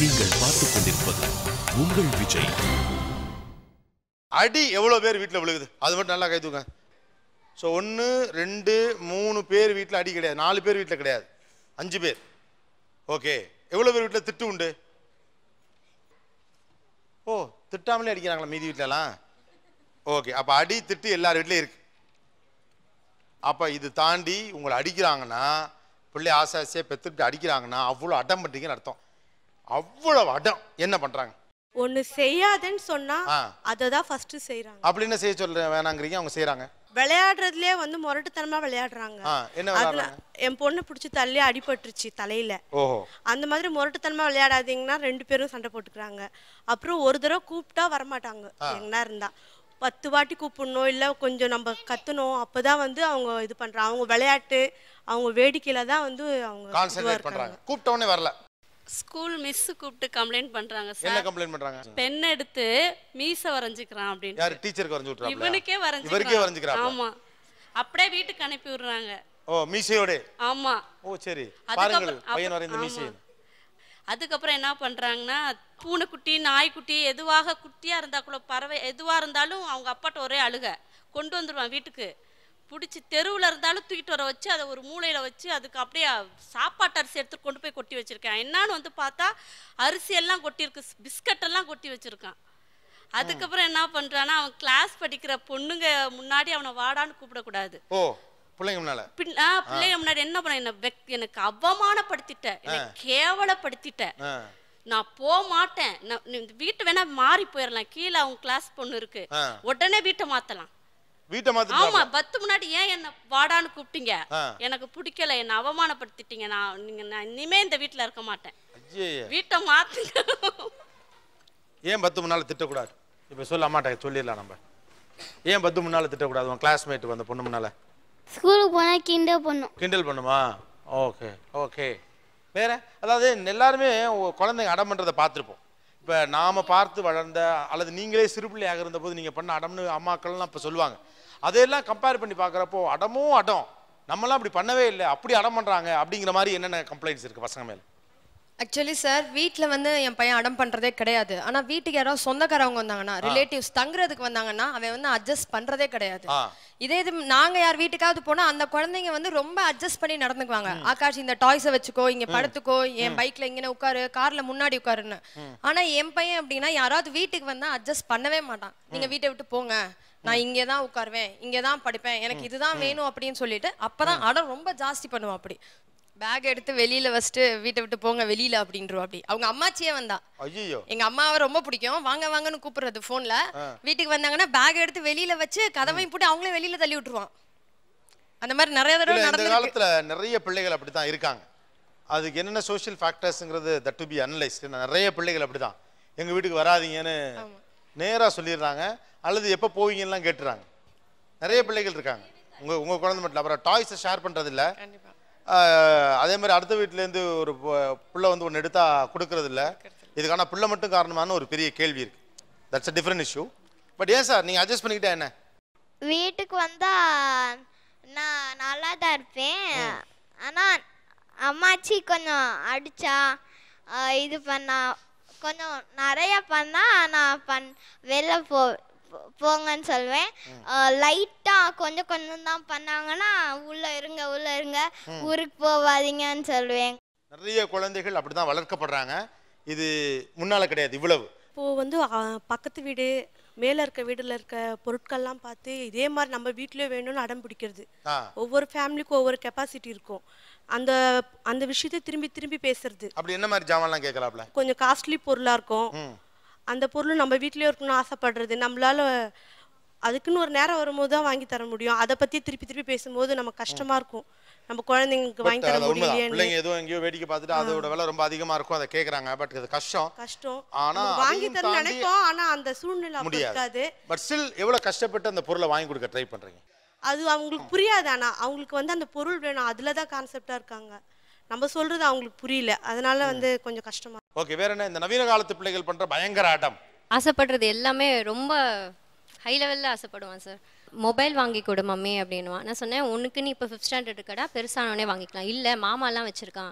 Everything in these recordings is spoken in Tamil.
நீங்கள் பார்த்துக் கொண்டிருப்பது உங்கள் விஜய் அடி எவ்வளோ பேர் வீட்டில் விழுகுது அது மட்டும் நல்லா கை தூங்க ஸோ ஒன்று ரெண்டு மூணு பேர் வீட்டில் அடி கிடையாது நாலு பேர் வீட்டில் கிடையாது அஞ்சு பேர் ஓகே எவ்வளோ பேர் வீட்டில் திட்டு உண்டு ஓ திட்டாமலே அடிக்கிறாங்களா மீதி வீட்டிலலாம் ஓகே அப்போ அடி திட்டு எல்லார் வீட்லேயும் இருக்கு அப்போ இது தாண்டி உங்களை அடிக்கிறாங்கன்னா பிள்ளை ஆசை ஆசையாக பெற்றுட்டு அடிக்கிறாங்கன்னா அவ்வளோ அடம் பண்ணுறீங்கன்னு அர்த்தம் அவ்வளோ அடம் என்ன பண்ணுறாங்க ஒண்ணு செய்யாதேன்னு சொன்னா ஆ. அதை தான் ஃபர்ஸ்ட் செய்றாங்க அப்படி என்ன செய்ய சொல்ல வேணாங்கிறீங்க அவங்க செய்கிறாங்க விளையாடுறதுலயே வந்து முரட்டுத்தனமா விளையாடுறாங்க ஆ என்ன அதுல விளையாடுறாங்க என் பொண்ணு பிடிச்சி தள்ளி அடிபட்டுருச்சு தலையில ஓஹோ அந்த மாதிரி முரட்டுத்தனமா விளையாடாதீங்கன்னா ரெண்டு பேரும் சண்டை போட்டுக்கிறாங்க அப்புறம் ஒரு தடவை கூப்பிட்டா வரமாட்டாங்க எங்கன்னா இருந்தா பத்து வாட்டி கூப்பிடணும் இல்ல கொஞ்சம் நம்ம கத்தணும் அப்பதான் வந்து அவங்க இது பண்றாங்க அவங்க விளையாட்டு அவங்க வேடிக்கையில தான் வந்து அவங்க இதுவா கான்சென்ட்ரேட் இருக்காங்க. பண்றாங்க கூப்பிட்ட உடனே வரல ஸ்கூல் மிஸ் கூப்பிட்டு கம்ப்ளைண்ட் பண்றாங்க என்ன சார் கம்ப்ளைண்ட் பண்றாங்க பென் எடுத்து மீச வரைஞ்சுக்கிறான் அப்படின்னு யாரு டீச்சருக்கு வரைஞ்சு விட்டுறாங்க இவனுக்கே இவருக்கே வரைஞ்சுக்கிறான் வரைஞ்சுக்கிறாங்க ஆமா அப்படியே வீட்டுக்கு அனுப்பி விடுறாங்க ஓ மீசையோட ஆமா ஓ சரி அதுக்கப்புறம் பாருங்கள் பையன் அப்புறம்- வர இந்த மீசை ஆமா. அதுக்கப்புறம் என்ன பண்றாங்கன்னா பூனைக்குட்டி நாய்க்குட்டி எதுவாக குட்டியா இருந்தா கூட பறவை எதுவா இருந்தாலும் அவங்க அப்பாட்ட ஒரே அழுக கொண்டு வந்துருவான் வீட்டுக்கு பிடிச்சி தெருவில் இருந்தாலும் தூக்கிட்டு வர வச்சு அதை ஒரு மூலையில வச்சு அதுக்கு அப்படியே சாப்பாட்டு அரிசி எடுத்து கொண்டு போய் கொட்டி வச்சிருக்கேன் என்னன்னு வந்து பார்த்தா அரிசி எல்லாம் கொட்டியிருக்கு பிஸ்கட் எல்லாம் கொட்டி வச்சிருக்கான் அதுக்கப்புறம் என்ன பண்றான்னா அவன் கிளாஸ் படிக்கிற பொண்ணுங்க முன்னாடி அவனை வாடான்னு கூப்பிடக்கூடாது ஓ பிள்ளைங்க முன்னால பின் ஆ, பிள்ளைங்க முன்னாடி என்ன பண்ண என்ன வெக்- எனக்கு அவமானப்படுத்திட்ட என்னை கேவலப்படுத்திட்ட ஆ. நான் போக மாட்டேன் நான் நீ இந்த வீட்டை வேணா மாறி போயிடலாம் கீழே அவங்க கிளாஸ் பொண்ணு இருக்கு ஆ. உடனே வீட்டை மாத்தலாம் வீட்டை ஆமா மாத்தி பத்து முன்னாடி ஏன் என்ன வாடான்னு கூப்பிட்டீங்க ஆ. எனக்கு பிடிக்கல என்ன அவமானப்படுத்திட்டீங்க நான் நீங்க நான் இனிமே இந்த வீட்ல இருக்க மாட்டேன் ஐயே வீட்டை மாத்துங்க ஏன் பத்து முன்னால திட்டக்கூடாது இப்போ சொல்ல அம்மாட்ட சொல்லிடலாம் நம்ம ஏன் பத்து முன்னால திட்டக்கூடாது உன் கிளாஸ்மேட் வந்த பொண்ணு முன்னால ஸ்கூலுக்கு போனால் கிண்டல் பண்ணும் கிண்டல் பண்ணுமா ஓகே ஓகே வேற அதாவது எல்லாருமே ஒ- குழந்தைங்க அடம் பண்ணுறதை பார்த்துருப்போம் இப்போ நாம பார்த்து வளர்ந்த அல்லது நீங்களே சிறு பிள்ளையாக இருந்தபோது நீங்கள் பண்ண அடம்னு அம்மாக்கள்லாம் இப்போ சொல்லுவாங்க அதையெல்லாம் கம்பேர் பண்ணி பார்க்குறப்போ அடமும் அடம் நம்மலாம் அப்படி பண்ணவே இல்லை அப்படி அடம் பண்ணுறாங்க அப்படிங்கிற மாதிரி என்னென்ன கம்ப்ளைண்ட்ஸ் இருக்குது பசங்க மேலே ஆக்சுவலி சார் வீட்டில் வந்து என் பையன் அடம் பண்ணுறதே கிடையாது ஆனால் வீட்டுக்கு யாராவது சொந்தக்காரவங்க வந்தாங்கன்னா ரிலேட்டிவ்ஸ் தங்குறதுக்கு வந்தாங்கன்னா அவன் வந்து அட்ஜஸ்ட் பண்ணுறதே கிடையாது ஆ இதே இது நாங்கள் யார் வீட்டுக்காவது போனால் அந்த குழந்தைங்க வந்து ரொம்ப அட்ஜஸ்ட் பண்ணி நடந்துக்குவாங்க ஆகாஷ் இந்த டாய்ஸை வச்சுக்கோ இங்கே படுத்துக்கோ என் பைக்கில் இங்கே உட்காரு காரில் முன்னாடி உட்காருன்னு ஆனால் என் பையன் அப்படின்னா யாராவது வீட்டுக்கு வந்தால் அட்ஜஸ்ட் பண்ணவே மாட்டான் நீங்கள் வீட்டை விட்டு போங்க நான் இங்கே தான் உட்காருவேன் இங்கே தான் படிப்பேன் எனக்கு இதுதான் வேணும் அப்படின்னு சொல்லிட்டு அப்பதான் அடம் ரொம்ப ஜாஸ்தி பண்ணுவான் அப்படி பேக் எடுத்து வெளியில வச்சுட்டு வீட்டை விட்டு போங்க வெளியில அப்படின்றோம் அப்படி அவங்க அம்மாச்சியே வந்தா ஐயோ எங்க அம்மாவை ரொம்ப பிடிக்கும் வாங்க வாங்கன்னு கூப்பிடுறது போன்ல வீட்டுக்கு வந்தாங்கன்னா பேக் எடுத்து வெளியில வச்சு கதவையும் போட்டு அவங்களே வெளியில தள்ளி விட்டுருவான் அந்த மாதிரி நிறைய தடவை இல்ல, இந்த நடந்து காலத்துல நிறைய பிள்ளைகள் அப்படித்தான் இருக்காங்க அதுக்கு என்னென்ன சோஷியல் ஃபேக்டர்ஸ்ங்கிறது தட் டு பி அனலைஸ்டு நிறைய பிள்ளைகள் அப்படிதான் எங்க வீட்டுக்கு வராதீங்கன்னு நேரா சொல்லிடுறாங்க அல்லது எப்போ போவீங்கலாம் கேட்டுறாங்க நிறைய பிள்ளைகள் இருக்காங்க உங்க உங்க குழந்தை மட்டும் இல்ல. அப்புறம் டாய்ஸை ஷேர் பண்றது இல்ல ஆஹ், அதே மாதிரி அடுத்த வீட்டிலேருந்து ஒரு பு- புள்ள வந்து ஒன்று எடுத்தா கொடுக்கறது இல்ல இதுக்கான பிள்ளை மட்டும் காரணமான ஒரு பெரிய கேள்வி இருக்கு that's a different issue but ஏன் சார் நீங்க அட்ஜஸ்ட் பண்ணிக்கிட்டா என்ன வீட்டுக்கு வந்தா நான் நல்லா தான் இருப்பேன் ஆனா அம்மாச்சி கொஞ்சம் அடிச்சா ஆஹ் இது பண்ணா கொஞ்சம் நிறைய பண்ணா நான் பண் வெளில போ போ- போங்கன்னு சொல்லுவேன் லைட்டா கொஞ்சம் கொஞ்சம் தான் பண்ணாங்கன்னா உள்ள இருங்க உள்ள இருங்க ஊருக்கு போவாதீங்கன்னு சொல்லுவேன் நிறைய குழந்தைகள் அப்படிதான் வளர்க்கப்படுறாங்க இது முன்னால கிடையாது இவ்வளவு இப்போ வந்து ஆ, பக்கத்து வீடு மேல இருக்க வீடுல இருக்க பொருட்கள்லாம் பார்த்து இதே மாதிரி நம்ம வீட்லயே வேணும்னு அடம் பிடிக்கிறது ஆ ஒவ்வொரு ஃபேமிலிக்கும் ஒவ்வொரு கெப்பாசிட்டி இருக்கும் அந்த அந்த விஷயத்தை திரும்பி திரும்பி பேசுறது அப்படி என்ன மாதிரி ஜாமான்லாம் கேட்கலாப்ல கொஞ்சம் காஸ்ட்லி பொருளா இருக்கும் ம் அந்த பொருள் நம்ம வீட்லயே இருக்கணும்னு ஆசைப்படுறது நம்மளால அதுக்குன்னு ஒரு நேரம் வரும்போது தான் வாங்கி தர முடியும் அதை பத்தி திருப்பி திருப்பி பேசும்போது நம்ம கஷ்டமா இருக்கும் நம்ம குழந்தைங்களுக்கு வாங்கி பட் தர அது உண்மைதான் முடியலையேன்னு பிள்ளைங்க ஏதோ எங்கேயோ வேடிக்கை பார்த்துட்டு அதோட விலை ரொம்ப அதிகமா இருக்கும் அதை கேட்குறாங்க பட் அது கஷ்டம் கஷ்டம் ஆனா நம்ம வாங்கி அதையும் தர தாண்டி நினைப்போம் ஆனா அந்த சூழ்நிலை அப்ப முடியாது இருக்காது பட் ஸ்டில் எவ்வளவு கஷ்டப்பட்டு அந்த பொருளை வாங்கி கொடுக்க ட்ரை பண்றீங்க அது அவங்களுக்கு புரியாது ஆனா அவங்களுக்கு வந்து அந்த பொருள் வேணும் அதுல தான் கான்செப்டா இருக்காங்க நம்ம சொல்றது அவங்களுக்கு புரியல அதனால வந்து கொஞ்சம் கஷ்டமா ஓகே வேற என்ன இந்த நவீன காலத்து பிள்ளைகள் பண்ற பயங்கர ஆட்டம் ஆசைப்படுறது எல்லாமே ரொம்ப ஹை லெவலில் ஆசைப்படுவான் சார் மொபைல் வாங்கி கொடு மம்மி அப்படின்னுவான் நான் சொன்னேன் உனக்கு நீ இப்போ ஃபிஃப்த் ஸ்டாண்டர்ட் இருக்கடா பெருசானோடனே வாங்கிக்கலாம் இல்லை மாமாலாம் வச்சுருக்கான்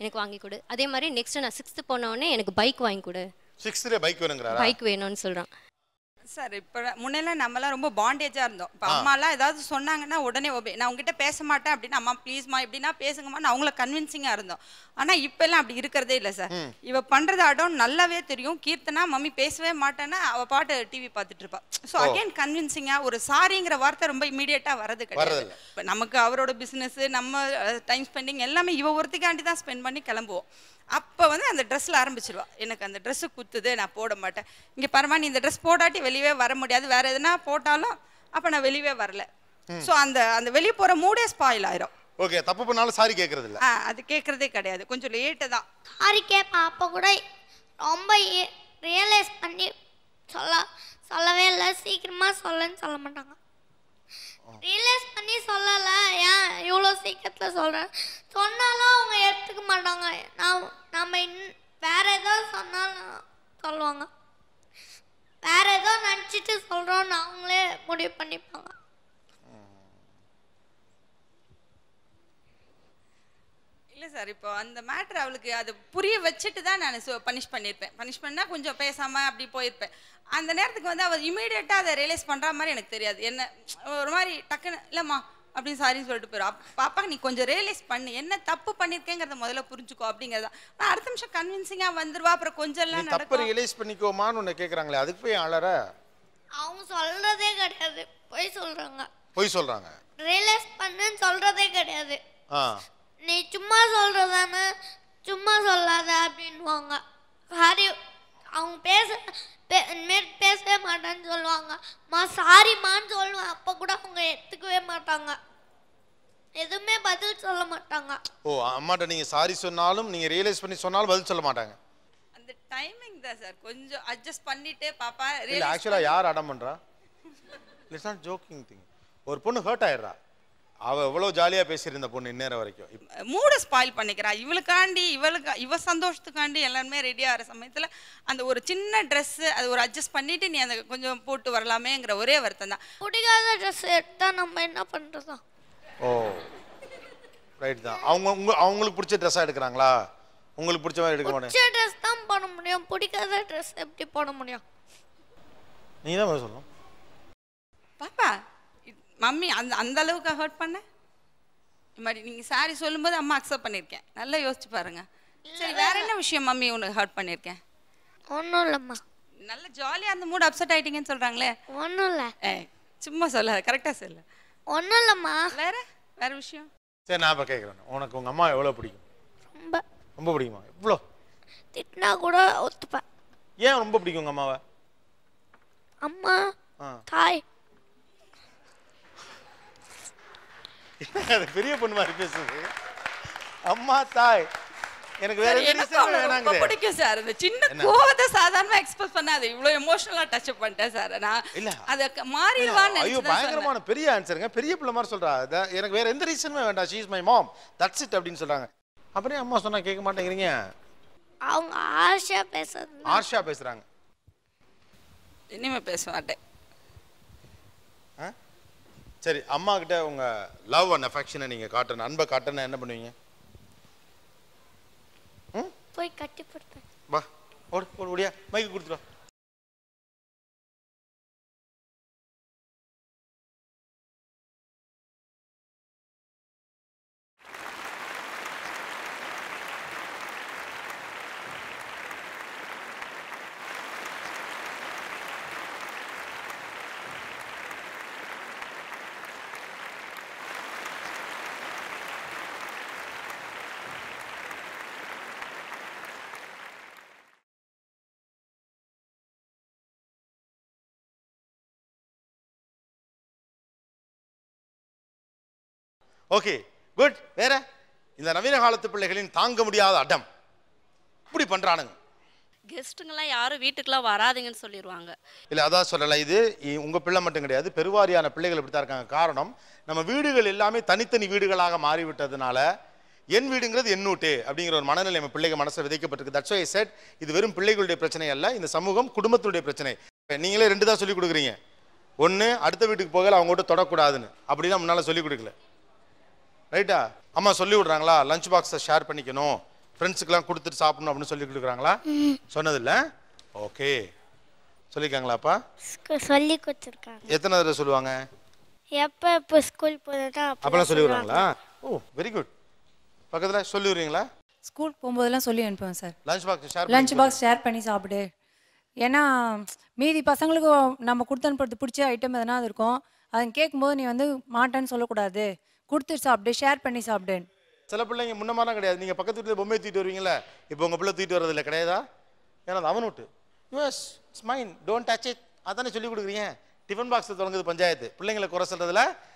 எனக்கு வாங்கி கொடு அதே மாதிரி நெக்ஸ்ட் நான் சிக்ஸ்த்து போனோடனே எனக்கு பைக் வாங்கி கொடு சிக்ஸ்த்லேயே பைக் வேணுங்கிறாரா பைக் வேணும்னு சொல்கிறான் சார் இப்போ முன்னெல்லாம் நம்மலாம் ரொம்ப பாண்டேஜாக இருந்தோம் இப்போ அம்மாலாம் ஏதாவது சொன்னாங்கன்னா உடனே ஒபே நான் உங்ககிட்ட பேச மாட்டேன் அப்படின்னு அம்மா ப்ளீஸ்மா எப்படின்னா பேசுங்கம்மா அவங்கள கன்வின்சிங்காக இருந்தோம் ஆனால் இப்போல்லாம் அப்படி இருக்கிறதே இல்லை சார் இவ பண்ணுறது அடம் நல்லாவே தெரியும் கீர்த்தனா மம்மி பேசவே மாட்டேன்னா அவள் பாட்டு டிவி பார்த்துட்டு இருப்பா ஸோ அகைன் கன்வின்சிங்காக ஒரு சாரிங்கிற வார்த்தை ரொம்ப இமீடியட்டாக வரது கிடையாது வரதில்ல. இப்போ நமக்கு அவரோட பிஸ்னஸ் நம்ம டைம் ஸ்பெண்டிங் எல்லாமே இவ ஒருத்திக்காண்டி தான் ஸ்பெண்ட் பண்ணி கிளம்புவோம் அப்போ வந்து அந்த ட்ரெஸ்ஸில் ஆரம்பிச்சிருவா எனக்கு அந்த ட்ரெஸ்ஸு குத்துது நான் போட மாட்டேன் இங்கே பரமா நீ இந்த ட்ரெஸ் போடாட்டி வெளியவே வர முடியாது வேற எதுனா போட்டாலும் அப்போ நான் வெளியவே வரல ஸோ அந்த அந்த வெளியே போகிற மூடே ஸ்பாயில் ஆயிரும் ஓகே தப்பு பண்ணாலும் சாரி கேட்கறது இல்ல ஆ அது கேட்குறதே கிடையாது கொஞ்சம் லேட்டு தான் சாரி கேட்பேன் அப்போ கூட ரொம்ப ரியலைஸ் பண்ணி சொல்ல சொல்லவே இல்லை சீக்கிரமாக சொல்லன்னு சொல்ல மாட்டாங்க ரியலைஸ் பண்ணி சொல்லலை ஏன் இவ்வளோ சீக்கிரத்தில் சொல்கிறேன் சொன்னாலும் அவங்க எடுத்துக்க மாட்டாங்க நான் நம்ம இன் வேற ஏதோ சொன்னாலும் சொல்லுவாங்க வேற ஏதோ நினச்சிட்டு சொல்கிறோன்னு அவங்களே முடிவு பண்ணிப்பாங்க இல்லை சார் இப்போ அந்த மேட்ரு அவளுக்கு அது புரிய வச்சுட்டு தான் நான் பனிஷ் பண்ணியிருப்பேன் பனிஷ் பண்ணால் கொஞ்சம் பேசாமல் அப்படி போயிருப்பேன் அந்த நேரத்துக்கு வந்து அவள் இமீடியட்டாக அதை ரியலைஸ் பண்ணுற மாதிரி எனக்கு தெரியாது என்ன ஒரு மாதிரி டக்குன்னு இல்லைம்மா அப்படின்னு சாரின்னு சொல்லிட்டு போயிடும் அப் பாப்பா நீ கொஞ்சம் ரியலைஸ் பண்ணு என்ன தப்பு பண்ணியிருக்கேங்கிறத முதல்ல புரிஞ்சுக்கோ அப்படிங்கிறதா நான் அடுத்த நிமிஷம் கன்வின்சிங்காக வந்துருவா அப்புறம் கொஞ்சம் நீ எல்லாம் தப்பு நடக்கும் ரியலைஸ் பண்ணிக்கோமான்னு உன்னை கேட்குறாங்களே அதுக்கு போய் அழற அவங்க சொல்கிறதே கிடையாது போய் சொல்கிறாங்க பொய் சொல்றாங்க ரியலைஸ் பண்ணுன்னு சொல்கிறதே கிடையாது ஆ நீ சும்மா சொல்றதானே சும்மா சொல்லாத அப்படின்வாங்க சாரி அவங்க பேச பே- இனிமேல் பேசவே மாட்டேன்னு சொல்லுவாங்க மா சாரிம்மான்னு சொல்லுவேன் அப்போ கூட அவங்க எடுத்துக்கவே மாட்டாங்க எதுவுமே பதில் சொல்ல மாட்டாங்க ஓ அம்மாட்ட நீங்க சாரி சொன்னாலும் நீங்க ரியலைஸ் பண்ணி சொன்னாலும் பதில் சொல்ல மாட்டாங்க அந்த டைமிங் தான் சார் கொஞ்சம் அட்ஜஸ்ட் பண்ணிட்டு பாப்பா இல்ல realize ஆக்சுவலா யார் அடம் பண்றா இட்ஸ் நாட் ஜோக்கிங் திங் ஒரு பொண்ணு ஹர்ட் ஆயிடுறா அவ எவ்வளவு ஜாலியா பேசியிருந்த பொண்ணு இந்நேரம் வரைக்கும் இப்ப மூடை ஸ்பாயில் பண்ணிக்கிறா இவளுக்காண்டி இவளுக்கு இவ சந்தோஷத்துக்காண்டி எல்லாருமே ரெடி ஆகிற சமயத்தில் அந்த ஒரு சின்ன ட்ரெஸ்ஸு அது ஒரு அட்ஜஸ்ட் பண்ணிட்டு நீ அந்த கொஞ்சம் போட்டு வரலாமேங்கிற ஒரே வருத்தம் தான் பிடிக்காத ட்ரெஸ் எடுத்தா நம்ம என்ன பண்றதா ஓ ரைட் தான் அவங்க உங்க அவங்களுக்கு பிடிச்ச ட்ரெஸ்ஸாக எடுக்கிறாங்களா உங்களுக்கு பிடிச்ச மாதிரி எடுக்க மாட்டேன் பிடிச்ச ட்ரெஸ் தான் போட முடியும் பிடிக்காத ட்ரெஸ் எப்படி போட முடியும் நீ தான் பதில் சொல்லணும் பாப்பா இ- மம்மி அந்த அந்த அளவுக்கு ஹர்ட் பண்ண இது மாதிரி நீங்கள் சாரி சொல்லும்போது அம்மா அக்செப்ட் பண்ணியிருக்கேன் நல்லா யோசிச்சு பாருங்க சரி வேற என்ன விஷயம் மம்மி உனக்கு ஹர்ட் பண்ணியிருக்கேன் ஒன்றும் இல்லைம்மா நல்ல ஜாலியாக அந்த மூட் அப்செட் ஆயிட்டீங்கன்னு சொல்கிறாங்களே ஒன்றும் இல்லை ஏ சும்மா சொல்லாத கரெக்டாக சொல்லு ஒன்றும் இல்லைம்மா வேற வேற விஷயம் சரி நான் இப்போ கேட்குறேன் உனக்கு உங்கள் அம்மா எவ்வளோ பிடிக்கும் ரொம்ப ரொம்ப பிடிக்குமா எவ்வளோ திட்டினா கூட ஒத்துப்பேன் ஏன் ரொம்ப பிடிக்கும் உங்கள் அம்மாவை அம்மா ஆ தாய் அது பெரிய பொண்ணு மாதிரி பேசுது அம்மா தாய் எனக்கு வேற எந்த எனக்கு reason அவளை ரொம்ப வேணாங்குது பிடிக்கும் சார் அந்த சின்ன கோவத்தை சாதாரணமா எக்ஸ்பிரஸ் பண்ணாது இவ்வளவு எமோஷனலா டச் பண்ணிட்டேன் சார் நான் இல்ல. அத க- மாறிடுவான்னு ஐயோ நினைச்சு தான் சொன்னேன். பயங்கரமான பெரிய ஆன்சருங்க பெரிய பிள்ளை மாதிரி சொல்றா அத- எனக்கு வேற எந்த ரீசனுமே வேண்டாம் she is my mom that's it அப்படின்னு சொல்றாங்க அப்புறம் அம்மா சொன்னா கேட்க மாட்டேங்கிறீங்க அவங்க ஆஷா பேசுறது ஆர்ஷா பேசுறாங்க இனிமே பேச மாட்டேன் ஆ? சரி அம்மா கிட்ட உங்க லவ் அண்ட் அஃபெக்ஷனை நீங்க காட்டணும் அன்பை காட்டணும் என்ன பண்ணுவீங்க போய் கட்டி போடுப்பேன் வா ஓடு ஓடு ஓடியா மைக்கு கொடுத்துரு வா. ஓகே குட் வேற இந்த நவீன காலத்து பிள்ளைகளின் தாங்க முடியாத அடம் இப்படி பண்றானுங்க கெஸ்ட்டுங்கெல்லாம் யாரும் வீட்டுக்கெல்லாம் வராதீங்கன்னு சொல்லிடுவாங்க இல்லை அதான் சொல்லலை இது இ- உங்க பிள்ளை மட்டும் கிடையாது பெருவாரியான பிள்ளைகள் இப்படி தான் இருக்காங்க காரணம் நம்ம வீடுகள் எல்லாமே தனித்தனி வீடுகளாக மாறிவிட்டதுனால என் வீடுங்கிறது என் வீட்டு அப்படிங்கிற ஒரு மனநிலை நம்ம பிள்ளைங்க மனசில் விதைக்கப்பட்டிருக்கு தட்ஸ் ஐ செட் இது வெறும் பிள்ளைகளுடைய பிரச்சனை அல்ல இந்த சமூகம் குடும்பத்துடைய பிரச்சனை நீங்களே ரெண்டு தான் சொல்லி கொடுக்குறீங்க ஒன்று அடுத்த வீட்டுக்கு போகல அவங்க கிட்ட தொடக்கூடாதுன்னு அப்படிதான் முன்னால் சொல்லி கொடுக்கல ரைட்டா அம்மா சொல்லி விடுறாங்களா லஞ்ச் பாக்ஸை ஷேர் பண்ணிக்கணும் ஃப்ரெண்ட்ஸுக்கெல்லாம் கொடுத்துட்டு சாப்பிடணும் அப்படின்னு சொல்லி கொடுக்குறாங்களா சொன்னதில்ல ஓகே சொல்லியிருக்காங்களாப்பா சொல்லி கொடுத்துருக்காங்க எத்தனை தடவை சொல்லுவாங்க எப்போ எப்போ ஸ்கூல் போகிறதா அப்பெல்லாம் சொல்லி விடுறாங்களா ஓ வெரி குட் பக்கத்தில் சொல்லி விடுறீங்களா ஸ்கூல் போகும்போதெல்லாம் சொல்லி அனுப்புவேன் sir lunch box share lunch box share பண்ணி சாப்பிடு ஏன்னா மீதி பசங்களுக்கும் நம்ம கொடுத்து அனுப்புறது பிடிச்ச ஐட்டம் எதனா அது இருக்கும் அதை கேட்கும்போது நீ வந்து மாட்டேன்னு சொல்லக்கூடாது கொடுத்துட்டு சாப்பிடு ஷேர் பண்ணி சாப்பிடு சில பிள்ளைங்க முன்ன மாதிரிலாம் கிடையாது நீங்கள் பக்கத்து வீட்டில் பொம்மையை தூக்கிட்டு வருவீங்களா இப்போ உங்கள் பிள்ளை தூக்கிட்டு வரதில்ல கிடையாதா ஏன்னா அது அவன் விட்டு யூஎஸ் it's mine don't touch it அதானே சொல்லி கொடுக்குறீங்க டிஃபன் பாக்ஸ் தொடங்குது பஞ்சாயத்து பிள்ளைங்களை குறை சொல்றதுல